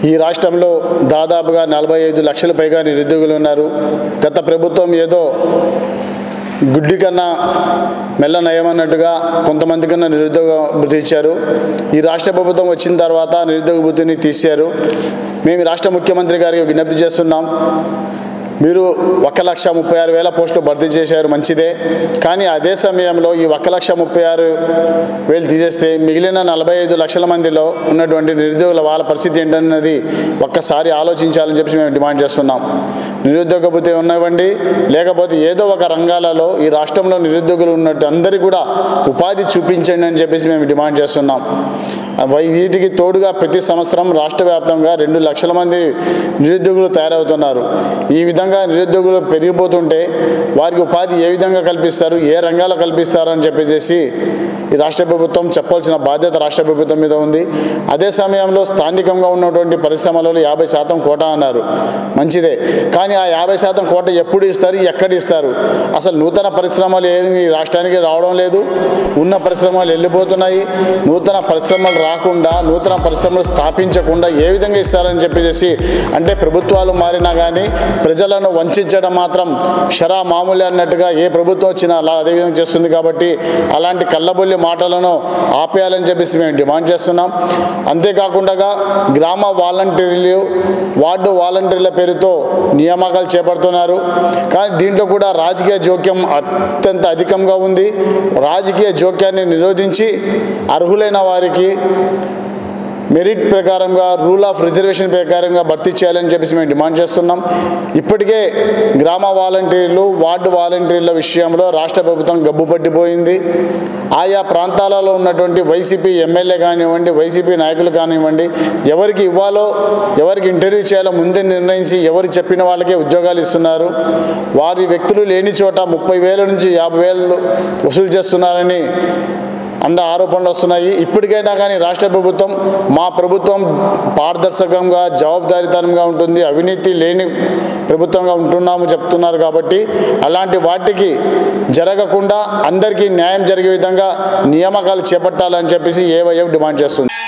ఈ రాష్ట్రంలో దాదాపుగా నలభై ఐదు లక్షల పైగా నిరుద్యోగులు ఉన్నారు గత ప్రభుత్వం ఏదో గుడ్డి కన్నా మెల్ల నయమన్నట్టుగా కొంతమంది కన్నా నిరుద్యోగ భృతి ఇచ్చారు ఈ రాష్ట్ర ప్రభుత్వం వచ్చిన తర్వాత నిరుద్యోగ భృతిని తీశారు మేము ఈ రాష్ట్ర ముఖ్యమంత్రి గారికి విజ్ఞప్తి చేస్తున్నాం మీరు ఒక లక్ష ముప్పై ఆరు వేల పోస్టులు భర్తీ చేశారు మంచిదే కానీ అదే సమయంలో ఈ ఒక లక్ష ముప్పై ఆరు వేలు తీసేస్తే మిగిలిన నలభై ఐదు లక్షల మందిలో ఉన్నటువంటి నిరుద్యోగుల వాళ్ళ పరిస్థితి ఏంటన్నది ఒక్కసారి ఆలోచించాలని చెప్పి మేము డిమాండ్ చేస్తున్నాం నిరుద్యోగ భృతి ఉన్నవ్వండి లేకపోతే ఏదో ఒక రంగాలలో ఈ రాష్ట్రంలో నిరుద్యోగులు ఉన్నట్టు అందరికీ కూడా ఉపాధి చూపించండి అని చెప్పేసి మేము డిమాండ్ చేస్తున్నాం వై- వీటికి తోడుగా ప్రతి సంవత్సరం రాష్ట్ర వ్యాప్తంగా రెండు లక్షల మంది నిరుద్యోగులు తయారవుతున్నారు ఈ విధంగా నిరుద్యోగులు పెరిగిపోతుంటే వారికి ఉపాధి ఏ విధంగా కల్పిస్తారు ఏ రంగాల్లో కల్పిస్తారు అని చెప్పేసి ఈ రాష్ట్ర ప్రభుత్వం చెప్పాల్సిన బాధ్యత రాష్ట్ర ప్రభుత్వం మీద ఉంది అదే సమయంలో స్థానికంగా ఉన్నటువంటి పరిశ్రమలలో యాభై శాతం కోటా అన్నారు మంచిదే కానీ ఆ యాభై శాతం కోట ఎప్పుడు ఇస్తారు ఎక్కడ ఇస్తారు అసలు నూతన పరిశ్రమలు ఏమి ఈ రాష్ట్రానికి రావడం లేదు ఉన్న పరిశ్రమలు వెళ్ళిపోతున్నాయి నూతన పరిశ్రమలు రాకుండా నూతన పరిశ్రమలు స్థాపించకుండా ఏ విధంగా ఇస్తారని చెప్పేసి అంటే ప్రభుత్వాలు మారినా కానీ ప్రజలను వంచడం మాత్రం షరా మామూలు అన్నట్టుగా ఏ ప్రభుత్వం వచ్చినా అలా అదే విధంగా చేస్తుంది కాబట్టి అలాంటి కళ్ళబొల్లి మాటలను ఆపేయాలని చెప్పేసి మేము డిమాండ్ చేస్తున్నాం అంతేకాకుండా గ్రామ వాలంటీర్లు వార్డు వాలంటీర్ల పేరుతో నియామకాలు చేపడుతున్నారు కానీ దీంట్లో కూడా రాజకీయ జోక్యం అత్యంత అధికంగా ఉంది రాజకీయ జోక్యాన్ని నిరోధించి అర్హులైన వారికి మెరిట్ ప్రకారంగా రూల్ ఆఫ్ రిజర్వేషన్ ప్రకారంగా భర్తీ చేయాలని చెప్పేసి మేము డిమాండ్ చేస్తున్నాం ఇప్పటికే గ్రామ వాలంటీర్లు వార్డు వాలంటీర్ల విషయంలో రాష్ట్ర ప్రభుత్వం గబ్బు పట్టిపోయింది ఆయా ప్రాంతాలలో ఉన్నటువంటి వైసీపీ ఎమ్మెల్యే కానివ్వండి వైసీపీ నాయకులు కానివ్వండి ఎవరికి ఇవ్వాలో ఎవరికి ఇంటర్వ్యూ చేయాలో ముందే నిర్ణయించి ఎవరు చెప్పిన వాళ్ళకే ఉద్యోగాలు ఇస్తున్నారు వారి వ్యక్తులు లేని చోట ముప్పై వేల నుంచి యాభై వేలు వసూలు చేస్తున్నారని అంద ఆరోపణలు వస్తున్నాయి ఇప్పటికైనా కానీ రాష్ట్ర ప్రభుత్వం మా ప్రభుత్వం పారదర్శకంగా జవాబుదారీతనంగా ఉంటుంది అవినీతి లేని ప్రభుత్వంగా ఉంటున్నాము చెప్తున్నారు కాబట్టి అలాంటి వాటికి జరగకుండా అందరికీ న్యాయం జరిగే విధంగా నియామకాలు చేపట్టాలని చెప్పేసి ఏవైఎఫ్ డిమాండ్ చేస్తుంది